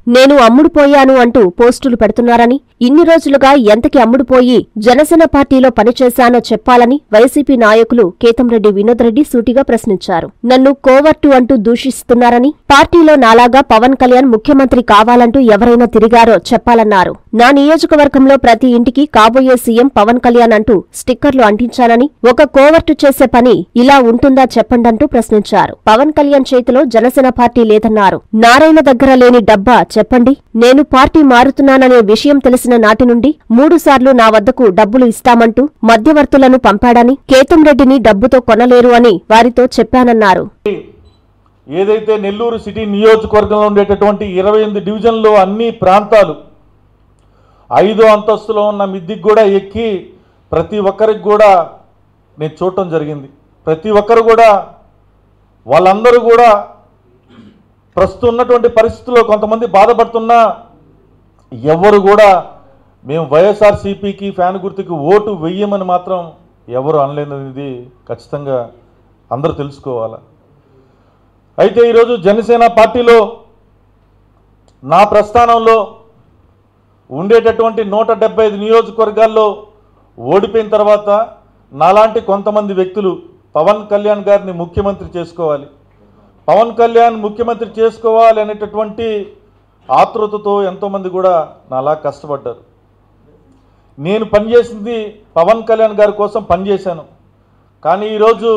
నేను అమ్ముడు పోయాను అంటూ పోస్టులు పెడుతున్నారని ఇన్ని రోజులుగా ఎంతకి అమ్ముడు పోయి జనసేన పార్టీలో పనిచేశానో చెప్పాలని వైసీపీ నాయకులు కేతంరెడ్డి వినోద్ రెడ్డి సూటిగా ప్రశ్నించారు నన్ను కోవర్టు అంటూ దూషిస్తున్నారని పార్టీలో నాలాగా పవన్ కళ్యాణ్ ముఖ్యమంత్రి కావాలంటూ ఎవరైనా తిరిగారో చెప్పాలన్నారు నా నియోజకవర్గంలో ప్రతి ఇంటికి కాబోయే సీఎం పవన్ కళ్యాణ్ అంటూ స్టిక్కర్లు అంటించానని ఒక కోవర్టు చేసే పని ఇలా ఉంటుందా చెప్పండంటూ ప్రశ్నించారు పవన్ కళ్యాణ్ చేతిలో జనసేన పార్టీ లేదన్నారు నారాయణ దగ్గర లేని డబ్బా చెప్పండి నేను పార్టీ మారుతున్నాననే విషయం తెలిసిన నాటి నుండి మూడు సార్లు నా వద్దకు డబ్బులు ఇస్తామంటూ మధ్యవర్తులను పంపాడని కేతంరెడ్డిని డబ్బుతో కొనలేరు అని వారితో చెప్పానన్నారు ఏదైతే నెల్లూరు సిటీ నియోజకవర్గంలో ఉండేటటువంటి ఇరవై ఎనిమిది డివిజన్లు అన్ని ప్రాంతాలు ఐదో అంతస్తులో ఉన్న మిద్దికి కూడా ఎక్కి ప్రతి ఒక్కరికి కూడా నేను చూడటం జరిగింది ప్రతి ఒక్కరు కూడా వాళ్ళందరూ కూడా ప్రస్తుతం ఉన్నటువంటి పరిస్థితుల్లో కొంతమంది బాధపడుతున్నా ఎవరు కూడా మేము వైఎస్ఆర్సీపీకి ఫ్యాన్ గుర్తుకి ఓటు వెయ్యమని మాత్రం ఎవరు అనలేనిది ఖచ్చితంగా అందరూ తెలుసుకోవాలి అయితే ఈరోజు జనసేన పార్టీలో నా ప్రస్థానంలో ఉండేటటువంటి నూట డెబ్బై ఐదు నియోజకవర్గాల్లో ఓడిపోయిన తర్వాత నాలాంటి కొంతమంది వ్యక్తులు పవన్ కళ్యాణ్ గారిని ముఖ్యమంత్రి చేసుకోవాలి పవన్ కళ్యాణ్ ముఖ్యమంత్రి చేసుకోవాలి అనేటటువంటి ఆతృతతో ఎంతోమంది కూడా నాలా కష్టపడ్డారు నేను పనిచేసింది పవన్ కళ్యాణ్ గారి కోసం పనిచేశాను కానీ ఈరోజు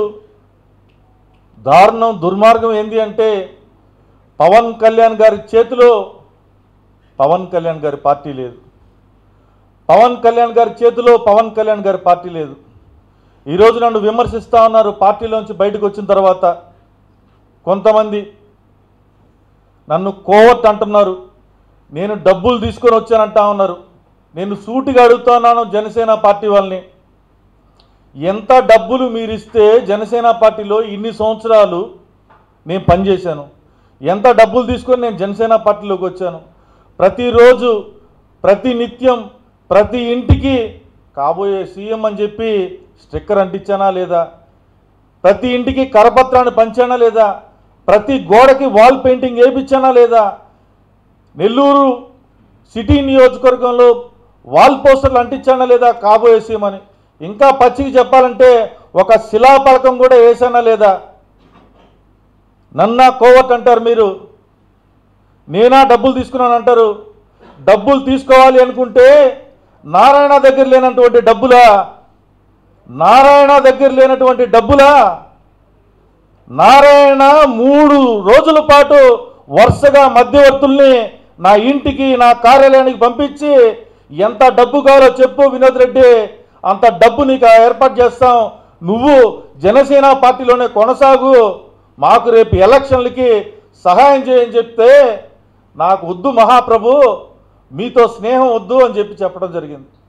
దారుణం దుర్మార్గం ఏంది అంటే పవన్ కళ్యాణ్ గారి చేతిలో పవన్ కళ్యాణ్ గారి పార్టీ లేదు పవన్ కళ్యాణ్ గారి చేతిలో పవన్ కళ్యాణ్ గారి పార్టీ లేదు ఈరోజు నన్ను విమర్శిస్తా ఉన్నారు పార్టీలోంచి బయటకు వచ్చిన తర్వాత కొంతమంది నన్ను కోవట్ అంటున్నారు నేను డబ్బులు తీసుకొని వచ్చానంటా ఉన్నారు నేను సూటిగా అడుగుతున్నాను జనసేన పార్టీ వాళ్ళని ఎంత డబ్బులు మీరు ఇస్తే జనసేన పార్టీలో ఇన్ని సంవత్సరాలు నేను పనిచేశాను ఎంత డబ్బులు తీసుకొని నేను జనసేన పార్టీలోకి వచ్చాను ప్రతిరోజు ప్రతి నిత్యం ప్రతి ఇంటికి కాబోయే సీఎం అని చెప్పి స్టిక్కర్ అంటించానా లేదా ప్రతి ఇంటికి కరపత్రాన్ని పంచానా లేదా ప్రతి గోడకి వాల్ పెయింటింగ్ వేయించానా లేదా నెల్లూరు సిటీ నియోజకవర్గంలో వాల్ పోస్టర్లు అంటించానా లేదా కాబోయే సీఎం అని ఇంకా పచ్చికి చెప్పాలంటే ఒక శిలాపలకం కూడా వేసానా లేదా నన్నా కోవట్ అంటారు మీరు నేనా డబ్బులు తీసుకున్నాను అంటారు డబ్బులు తీసుకోవాలి అనుకుంటే నారాయణ దగ్గర లేనటువంటి డబ్బులా నారాయణ దగ్గర లేనటువంటి డబ్బులా నారాయణ మూడు రోజుల పాటు వరుసగా మధ్యవర్తుల్ని నా ఇంటికి నా కార్యాలయానికి పంపించి ఎంత డబ్బు కావాలో చెప్పు వినోద్ రెడ్డి అంత డబ్బు నీకు ఏర్పాటు చేస్తాం నువ్వు జనసేన పార్టీలోనే కొనసాగు మాకు రేపు ఎలక్షన్లకి సహాయం చేయని చెప్తే నాకు వద్దు మహాప్రభు మీతో స్నేహం వద్దు అని చెప్పి చెప్పడం జరిగింది